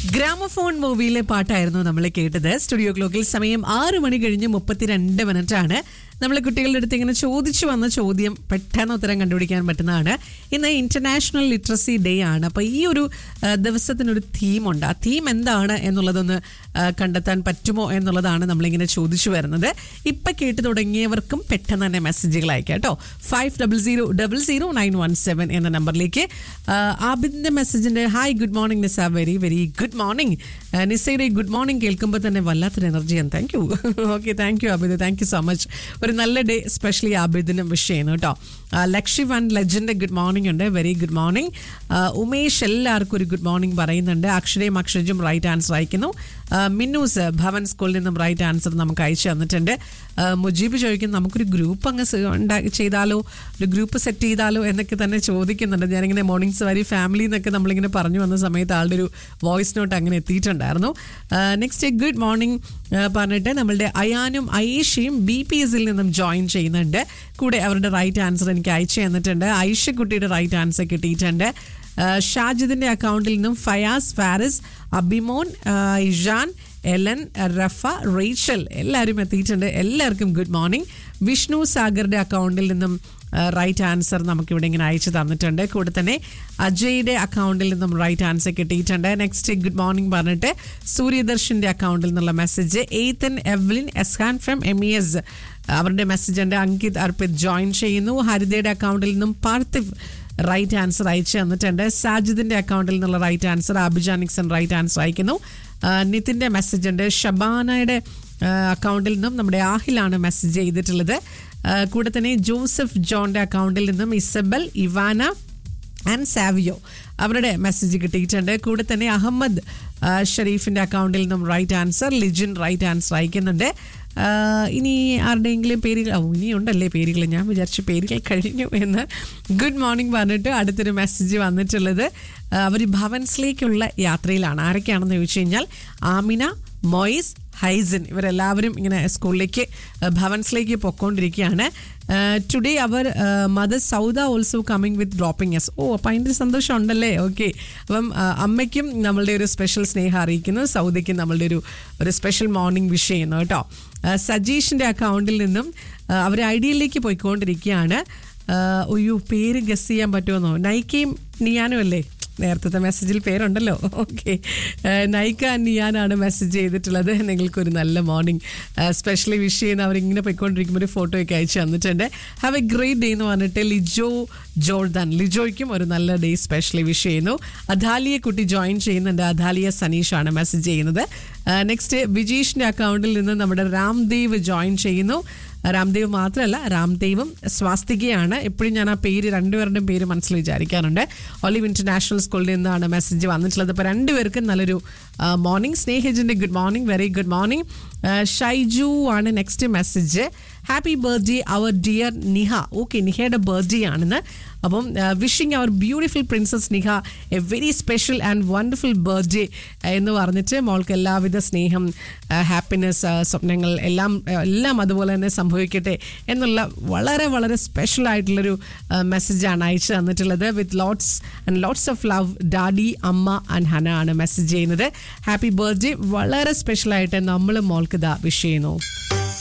gramophone മൂവിയിലെ പാട്ടായിരുന്നു നമ്മൾ കേട്ടത് സ്റ്റുഡിയോ ക്ലോക്കിൽ സമയം ആറു മണി കഴിഞ്ഞ് മുപ്പത്തിരണ്ട് മിനിറ്റ് ആണ് നമ്മൾ കുട്ടികളുടെ അടുത്ത് ഇങ്ങനെ ചോദിച്ചു വന്ന ചോദ്യം പെട്ടെന്ന് ഉത്തരം കണ്ടുപിടിക്കാൻ പറ്റുന്നതാണ് ഇന്ന് ഇന്റർനാഷണൽ ലിറ്ററസി ഡേ ആണ് അപ്പോൾ ഈ ഒരു ആ, ദിവസത്തിനൊരു തീമുണ്ട് ആ തീം എന്താണ് എന്നുള്ളതൊന്ന് ആ, കണ്ടെത്താൻ പറ്റുമോ എന്നുള്ളതാണ് നമ്മളിങ്ങനെ ചോദിച്ചു വരുന്നത് ഇപ്പം കേട്ട് തുടങ്ങിയവർക്കും പെട്ടെന്ന് തന്നെ മെസ്സേജുകൾ അയക്കാം കേട്ടോ five double zero double zero nine one seven എന്ന നമ്പറിലേക്ക് ആ, ആബിദിന്റെ മെസ്സേജിന്റെ hi good morning Nisa very very good morning നിസയുടെ ഗുഡ് മോർണിംഗ് കേൾക്കുമ്പോൾ തന്നെ വല്ലാത്തൊരു എനർജിയാണ് thank you okay thank you Abid thank you so much ഒരു നല്ല ഡേ സ്പെഷ്യലി ആബിദിനും വിഷ് ചെയ്യുന്നു കേട്ടോ ആ, Lakshi one legend good morning ഉണ്ട് വെരി ഗുഡ് മോർണിംഗ് ഉമേഷ് എല്ലാവർക്കും ഒരു ഗുഡ് മോർണിംഗ് പറയുന്നുണ്ട് അക്ഷരയും അക്ഷരജും റൈറ്റ് ആൻസർ അയക്കുന്നു ആ, മിന്നൂസ് ഭവൻ സ്കൂളിൽ നിന്നും റൈറ്റ് ആൻസർ നമുക്ക് അയച്ചു തന്നിട്ടുണ്ട് ആ, മുജീബ് ചോദിക്കുന്നു നമുക്കൊരു ഗ്രൂപ്പ് അങ്ങ് സ- ഉണ്ടാക്കി ചെയ്താലോ ഒരു ഗ്രൂപ്പ് സെറ്റ് ചെയ്താലോ എന്നൊക്കെ തന്നെ ചോദിക്കുന്നുണ്ട് ഞാനിങ്ങനെ മോർണിംഗ് സവാരി ഫാമിലി എന്നൊക്കെ നമ്മളിങ്ങനെ പറഞ്ഞു വന്ന സമയത്ത് ആളുടെ ഒരു വോയിസ് നോട്ട് അങ്ങനെ എത്തിയിട്ടുണ്ടായിരുന്നു നെക്സ്റ്റ് ഗുഡ് മോർണിംഗ് പറഞ്ഞിട്ട് നമ്മളുടെ അയാനും അയേഷയും ബി പി എസിൽ നിന്നും ജോയിൻ ചെയ്യുന്നുണ്ട് കൂടെ അവരുടെ റൈറ്റ് ആൻസർ എനിക്ക് അയച്ചു തന്നിട്ടുണ്ട് ഐഷക്കുട്ടിയുടെ റൈറ്റ് ആൻസർ കിട്ടിയിട്ടുണ്ട് ആ, ഷാജിദിന്റെ അക്കൗണ്ടിൽ നിന്നും ഫയാസ് ഫാരിസ് അബിമോൻ ആ, ഇഷാൻ എലൻ റഫ റേച്ചൽ എല്ലാവരും എത്തിയിട്ടുണ്ട് എല്ലാവർക്കും ഗുഡ് മോർണിംഗ് വിഷ്ണു സാഗറിന്റെ അക്കൗണ്ടിൽ നിന്നും റൈറ്റ് ആൻസർ നമുക്കിവിടെ ഇങ്ങനെ അയച്ചു തന്നിട്ടുണ്ട് കൂടെ തന്നെ അജയുടെ അക്കൗണ്ടിൽ നിന്നും റൈറ്റ് ആൻസർ കിട്ടിയിട്ടുണ്ട് നെക്സ്റ്റ് ഗുഡ് മോർണിംഗ് പറഞ്ഞിട്ട് സൂര്യദർശന്റെ അക്കൗണ്ടിൽ നിന്നുള്ള message Ethan Evelyn Eshan from M E S അവരുടെ മെസ്സേജ് ഉണ്ട് അങ്കിത് അർപ്പിത് ജോയിൻ ചെയ്യുന്നു ഹരിതയുടെ അക്കൗണ്ടിൽ നിന്നും പാർത്ഥിവ് റൈറ്റ് ആൻസർ അയച്ചു തന്നിട്ടുണ്ട് സാജിദിന്റെ അക്കൗണ്ടിൽ നിന്നുള്ള right answer Abhija Nixon right answer അയക്കുന്നു ആ, നിതിന്റെ മെസ്സേജ് ഉണ്ട് ഷബാനയുടെ ആ, അക്കൗണ്ടിൽ നിന്നും നമ്മുടെ ആഹിലാണ് മെസ്സേജ് ചെയ്തിട്ടുള്ളത് ആ, കൂടെ തന്നെ ജോസഫ് ജോണിന്റെ അക്കൗണ്ടിൽ നിന്നും ഇസബൽ ഇവാന ആൻഡ് സാവിയോ അവരുടെ മെസ്സേജ് കിട്ടിയിട്ടുണ്ട് കൂടെ തന്നെ അഹമ്മദ് ആ, ഷരീഫിന്റെ അക്കൗണ്ടിൽ നിന്നും right answer Lijin right answer അയക്കുന്നുണ്ട് ആ, ഇനി ആരുടെയെങ്കിലും പേരുകൾ ഓ ഇനിയുണ്ടല്ലേ പേരുകൾ ഞാൻ വിചാരിച്ചു പേരുകൾ കഴിഞ്ഞു എന്ന് ഗുഡ് മോർണിംഗ് പറഞ്ഞിട്ട് അടുത്തൊരു മെസ്സേജ് വന്നിട്ടുള്ളത് അവർ ഭവൻസിലേക്കുള്ള യാത്രയിലാണ് ആരൊക്കെയാണെന്ന് ചോദിച്ചു കഴിഞ്ഞാൽ ആമിന മോയിസ് ഹൈസൻ ഇവരെല്ലാവരും ഇങ്ങനെ സ്കൂളിലേക്ക് ആ, ഭവൻസിലേക്ക് പൊക്കോണ്ടിരിക്കുകയാണ് today our mother Sauda also coming with dropping S oh അപ്പം അതിൻ്റെ സന്തോഷം ഉണ്ടല്ലേ ഓക്കെ അപ്പം ആ, അമ്മയ്ക്കും നമ്മളുടെ ഒരു സ്പെഷ്യൽ സ്നേഹം അറിയിക്കുന്നു സൗദയ്ക്കും നമ്മളുടെ ഒരു ഒരു സ്പെഷ്യൽ മോർണിംഗ് വിഷ് ചെയ്യുന്നു കേട്ടോ ആ, സജീഷിൻ്റെ അക്കൗണ്ടിൽ നിന്നും അവർ ഐഡിയയിലേക്ക് പോയിക്കൊണ്ടിരിക്കുകയാണ് ആ, ഒയ്യോ പേര് ഗസ് ചെയ്യാൻ പറ്റുമെന്നോ നൈക്കയും നിയാനും അല്ലേ നേരത്തെ മെസ്സേജിൽ പേരുണ്ടല്ലോ ഓക്കെ നൈക്ക നിയാനാണ് മെസ്സേജ് ചെയ്തിട്ടുള്ളത് നിങ്ങൾക്കൊരു നല്ല മോർണിംഗ് സ്പെഷ്യലി വിഷ് ചെയ്യുന്ന അവരിങ്ങനെ പോയിക്കൊണ്ടിരിക്കുമ്പോൾ ഒരു ഫോട്ടോ ഒക്കെ അയച്ചു തന്നിട്ടുണ്ട് ഹാവ് എ ഗ്രേറ്റ് ഡേ എന്ന് പറഞ്ഞിട്ട് ലിജോ ജോർദാൻ ലിജോയ്ക്കും ഒരു നല്ല ഡേ സ്പെഷ്യലി വിഷ് ചെയ്യുന്നു അധാലിയെ കുട്ടി ജോയിൻ ചെയ്യുന്നുണ്ട് അധാലിയ സനീഷാണ് മെസ്സേജ് ചെയ്യുന്നത് നെക്സ്റ്റ് വിജീഷിന്റെ അക്കൗണ്ടിൽ നിന്ന് നമ്മുടെ രാംദേവ് ജോയിൻ ചെയ്യുന്നു രാംദേവ് മാത്രമല്ല രാംദേവും സ്വാസ്തികയാണ് എപ്പോഴും ഞാൻ ആ പേര് രണ്ടുപേരുടെയും പേര് മനസ്സിൽ വിചാരിക്കാറുണ്ട് ഒലിവ് ഇന്റർനാഷണൽ സ്കൂളിൽ നിന്നാണ് മെസ്സേജ് വന്നിട്ടുള്ളത് അപ്പോൾ രണ്ടുപേർക്കും നല്ലൊരു മോർണിംഗ് സ്നേഹജിൻ്റെ good morning very good morning Shaiju ആണ് next message happy birthday our dear Niha okay നിഹയുടെ ബർത്ത്ഡേ ആണെന്ന് അപ്പം wishing our beautiful princess Niha a very special and wonderful birthday എന്ന് പറഞ്ഞിട്ട് മോൾക്ക് എല്ലാവിധ സ്നേഹം ഹാപ്പിനെസ് സ്വപ്നങ്ങൾ എല്ലാം ആ, എല്ലാം അതുപോലെ തന്നെ സംഭവിക്കട്ടെ എന്നുള്ള വളരെ വളരെ സ്പെഷ്യൽ ആയിട്ടുള്ളൊരു മെസ്സേജാണ് അയച്ചു തന്നിട്ടുള്ളത് with lots and lots of love daddy amma and Hana ആണ് മെസ്സേജ് ചെയ്യുന്നത് ഹാപ്പി ബർത്ത്ഡേ വളരെ സ്പെഷ്യൽ ആയിട്ട് നമ്മൾ മോൾക്ക് ഇതാ വിഷ് ചെയ്യുന്നു